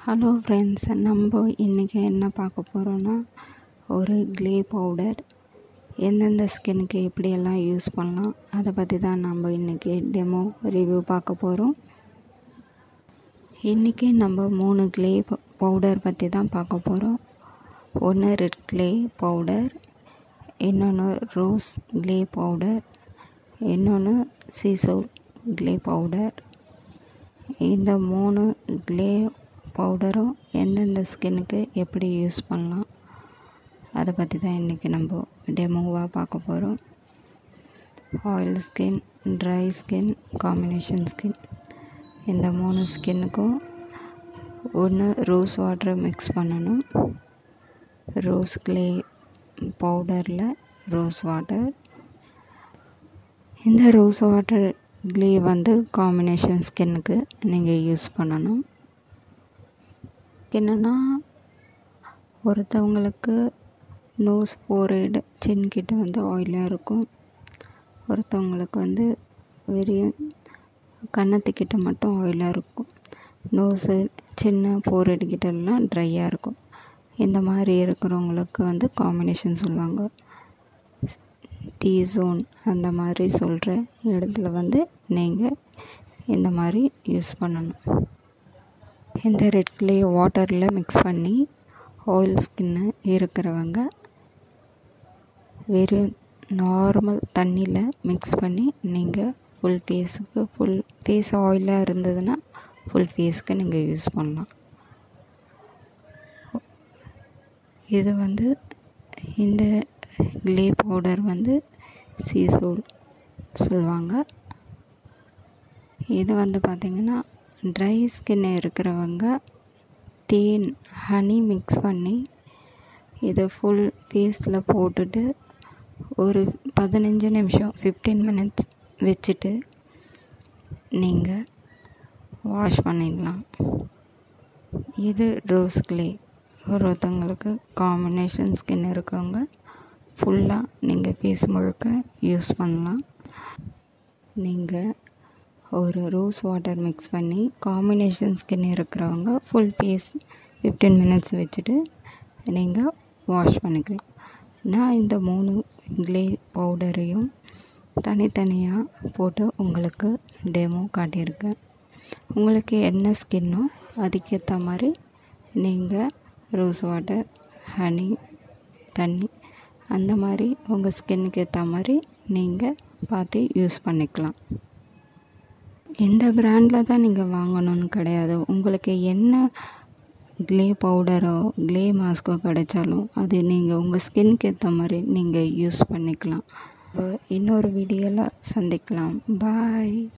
hello friends நம்ம இன்றைக்கி என்ன பார்க்க போகிறோன்னா ஒரு க்ளே பவுடர் எந்தெந்த ஸ்கின்னுக்கு எப்படியெல்லாம் யூஸ் பண்ணலாம் அதை பற்றி தான் நம்ம இன்றைக்கி டெமோ ரிவ்யூ பார்க்க போகிறோம் இன்றைக்கி நம்ம மூணு க்ளே பவுடர் பற்றி தான் பார்க்க போகிறோம் ஒன்று ரெட் க்ளே பவுடர் இன்னொன்று ரோஸ் க்ளே பவுடர் இன்னொன்று சீசோ க்ளே பவுடர் இந்த மூணு க்ளே பவுடரும் எந்தெந்த ஸ்கின்னுக்கு எப்படி யூஸ் பண்ணலாம் அதை பற்றி தான் இன்றைக்கி நம்ம டெமோவாக பார்க்க போகிறோம் oil skin dry skin combination skin இந்த மூணு ஸ்கின்னுக்கும் ஒன்று ரோஸ் வாட்டரை மிக்ஸ் பண்ணணும் ரோஸ் க்ளே பவுடரில் ரோஸ் வாட்டர் இந்த ரோஸ் வாட்டர் க்ளே வந்து காம்பினேஷன் ஸ்கின்னுக்கு நீங்கள் யூஸ் பண்ணணும் என்னென்னா ஒருத்தவங்களுக்கு நோஸ் ஃபோரேடு சின் கிட்ட வந்து ஆயிலாக இருக்கும் ஒருத்தவங்களுக்கு வந்து வெறும் கன்னத்துக்கிட்ட மட்டும் ஆயிலாக இருக்கும் நோஸு சின்ன ஃபோரேடு கிட்டலாம் ட்ரையாக இருக்கும் இந்த மாதிரி இருக்கிறவங்களுக்கு வந்து காம்பினேஷன் சொல்லுவாங்க டீ ஜோன் அந்த மாதிரி சொல்கிற இடத்துல வந்து நீங்கள் இந்த மாதிரி யூஸ் பண்ணணும் இந்த ரெட் க்ளே வாட்டரில் மிக்ஸ் பண்ணி ஆயில் ஸ்கின்னு இருக்கிறவங்க வெறும் நார்மல் தண்ணியில் மிக்ஸ் பண்ணி நீங்கள் ஃபுல் ஃபேஸுக்கு ஃபுல் ஃபேஸ் ஆயிலாக இருந்ததுன்னா ஃபுல் ஃபேஸ்க்கு நீங்கள் யூஸ் பண்ணலாம் இது வந்து இந்த க்ளே பவுடர் வந்து சீசோல் சொல்லுவாங்க இது வந்து பார்த்திங்கன்னா ட்ரை ஸ்கின் இருக்கிறவங்க தேன் ஹனி மிக்ஸ் பண்ணி இதை ஃபுல் ஃபேஸில் போட்டுட்டு ஒரு பதினஞ்சு நிமிஷம் ஃபிஃப்டீன் மினிட்ஸ் வச்சுட்டு நீங்கள் வாஷ் பண்ணிடலாம் இது ரோஸ் க்ளே ஒருத்தவங்களுக்கு காம்பினேஷன் ஸ்கின் இருக்கவங்க ஃபுல்லாக நீங்கள் ஃபேஸ் முழுக்க யூஸ் பண்ணலாம் நீங்கள் ஒரு ரோஸ் வாட்டர் மிக்ஸ் பண்ணி காம்பினேஷன் ஸ்கின் இருக்கிறவங்க ஃபுல் ஃபேஸ் ஃபிஃப்டீன் மினிட்ஸ் வச்சுட்டு நீங்கள் வாஷ் பண்ணிக்கலாம் நான் இந்த மூணு க்ளே பவுடரையும் தனித்தனியாக போட்டு உங்களுக்கு டெமோ காட்டியிருக்கேன் உங்களுக்கு என்ன ஸ்கின்னோ அதுக்கேற்ற மாதிரி நீங்கள் ரோஸ் வாட்டர் ஹனி தண்ணி அந்த மாதிரி உங்கள் ஸ்கின்னுக்கு ஏற்ற மாதிரி நீங்கள் பார்த்து யூஸ் பண்ணிக்கலாம் எந்த பிராண்டில் தான் நீங்கள் வாங்கணும்னு கிடையாது உங்களுக்கு என்ன க்ளே பவுடரோ க்ளே மாஸ்க்கோ கிடைச்சாலும் அது நீங்கள் உங்கள் ஸ்கின்க்கு ஏற்ற மாதிரி நீங்கள் யூஸ் பண்ணிக்கலாம் இன்னொரு வீடியோவில் சந்திக்கலாம் பாய்